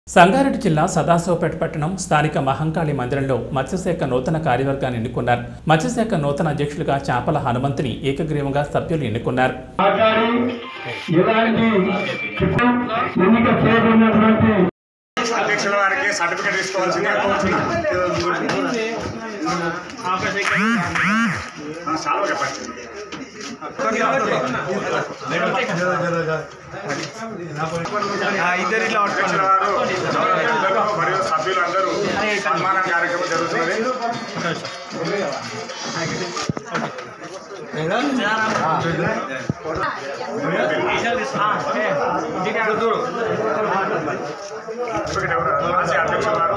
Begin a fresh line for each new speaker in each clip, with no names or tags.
సంగారెడ్డి జిల్లా సదాశివపేట పట్టణం స్థానిక మహంకాళి మందిరంలో మత్స్యశాఖ నూతన కార్యవర్గాన్ని ఎన్నుకున్నారు మత్స్యశాఖ నూతన అధ్యక్షులుగా చాపల హనుమంతుని ఏకగ్రీవంగా సభ్యులు ఎన్నుకున్నారు
మాట్లాడి ఇలాంటి ఎన్నిక చేయబడినటువంటి
అధ్యక్షుల వారికి సర్టిఫికేట్ తీసుకోవాల్సిందిగా కోరుతున్నాం ఆ, చాలా చెప్పండి అధ్యక్షుల వారు గౌరవ మరియు సభ్యులందరూ సన్మాన కార్యక్రమం జరుగుతున్నది సర్టిఫికేట్ ఎవరు మాజీ అధ్యక్షుల వారు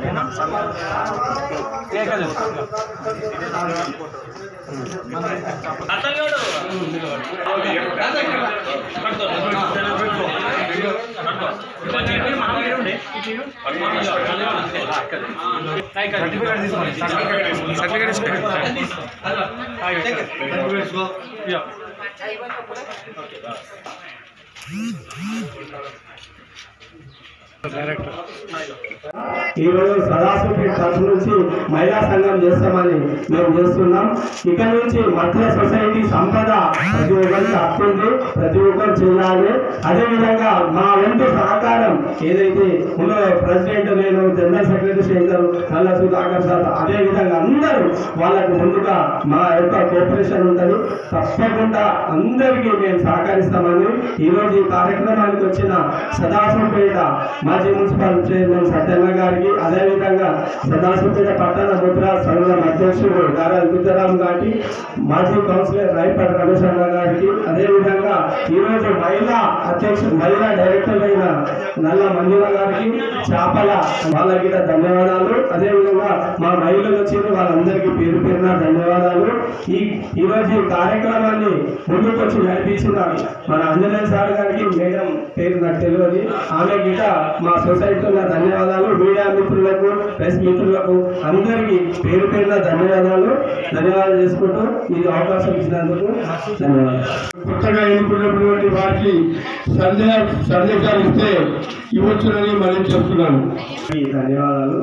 ఈరోజు సదాశివపేట తరఫు నుంచి మహిళా సంఘం చేస్తామని మేము చేస్తున్నాం ఇక్కడ నుంచి మధ్య సొసైటీ సంపద ప్రతి ఒక్కరికి హక్కుంది ప్రతి ఒక్కరు చేయాలి అదేవిధంగా మా వంతు సహకారం ఏదైతే ఉన్నదో ప్రెసిడెంట్ నేను జనరల్ సెక్రటరీ శంకర్ నల్ల సుధాకర్ సార్ అదేవిధంగా అందరూ వాళ్ళకు ముందుగా మా యొక్క కోఆపరేషన్ ఉంటుంది తప్పకుండా అందరికీ మేము సహకరిస్తామని ఈరోజు ఈ కార్యక్రమానికి వచ్చిన సదాశివపేట మాజీ మున్సిపల్ చైర్మన్ సత్యన్న గారికి అదేవిధంగా సదాశివపేట పట్టణ ముద్ర సంఘం అధ్యక్షుడు గారా విద్యారాం గారికి మాజీ కౌన్సిలర్ రాయపాటి రమేష్ అన్న గారికి అదేవిధంగా ఈరోజు మహిళా అధ్యక్షుడు మహిళా డైరెక్టర్ అయిన నల్ల మంజుల గారికి చేపల వాళ్ళకి ధన్యవాదాలు అదేవిధంగా మా మహిళలు వచ్చిన వాళ్ళందరికీ పేరు పేరున ధన్యవాదాలు ఈ ఈరోజు ఈ కార్యక్రమాన్ని ముందుకు వచ్చి నడిపించిన మన అంజనేయ సార్ గారికి మేడం పేరు నాకు తెలియదు ఆమె గిట మా సొసైటీలో ధన్యవాదాలు మీడియా మిత్రులకు ప్రెస్ మిత్రులకు అందరికీ పేరు పేరున ధన్యవాదాలు ధన్యవాదాలు చేసుకుంటూ ఈ అవకాశం ఇచ్చినందుకు ధన్యవాదాలు
కొత్తగా ఎన్నుకున్నటువంటి వారికి సందేహ సందేశాలు ఇస్తే ఇవ్వచ్చునని మనం చెప్తున్నాను
ఈ ధన్యవాదాలు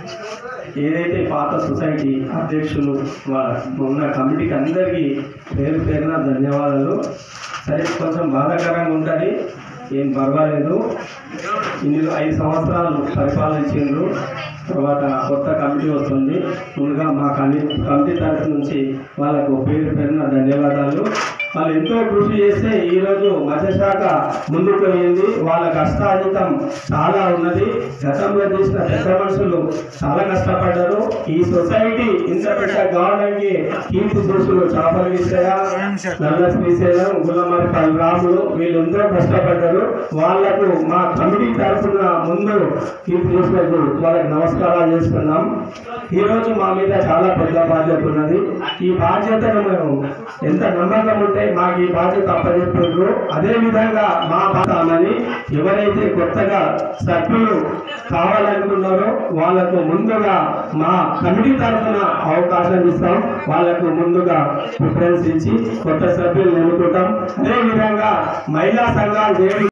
ఏదైతే పాత సొసైటీ అధ్యక్షులు వాళ్ళ ఉన్న కమిటీకి అందరికీ పేరు పేరున ధన్యవాదాలు సరే కొంచెం బాధాకరంగా ఉంటుంది ఏం పర్వాలేదు ఇన్ని ఐదు సంవత్సరాలు పరిపాలించిండ్రు తర్వాత కొత్త కమిటీ వస్తుంది ముందుగా మా కమి కమిటీ తరఫు నుంచి వాళ్ళకు పేరు పేరున ధన్యవాదాలు వాళ్ళు ఎంతో కృషి చేస్తే ఈరోజు మత్స్యశాఖ ముందుకు పోయింది వాళ్ళ కష్టాజితం చాలా ఉన్నది గతంలో చేసిన పెద్ద మనుషులు చాలా కష్టపడ్డారు ఈ సొసైటీ ఇంత పెద్ద గవర్నమెంట్ కీర్తి శేషులు చేపల విషయ నల్ల శ్రీశైలం గుల్లమారి రాములు వీళ్ళు ఎంతో కష్టపడ్డారు వాళ్లకు మా కమిటీ తరఫున ముందు కీర్తి శేషులకు వాళ్ళకి నమస్కారాలు చేస్తున్నాం ఈ రోజు మా మీద చాలా పెద్ద బాధ్యత ఉన్నది ఈ బాధ్యతను మేము ఎంత నమ్మకం ఉంటే మాకు ఈ బాధ్యత అప్పచెప్పారు అదే విధంగా మా బాధ్యతమని ఎవరైతే కొత్తగా సభ్యులు కావాలనుకున్నారో వాళ్ళకు ముందుగా మా కమిటీ తరఫున అవకాశం ఇస్తాం వాళ్ళకు ముందుగా ప్రిఫరెన్స్ ఇచ్చి కొత్త సభ్యులు ఎన్నుకుంటాం అదే విధంగా మహిళా సంఘాలు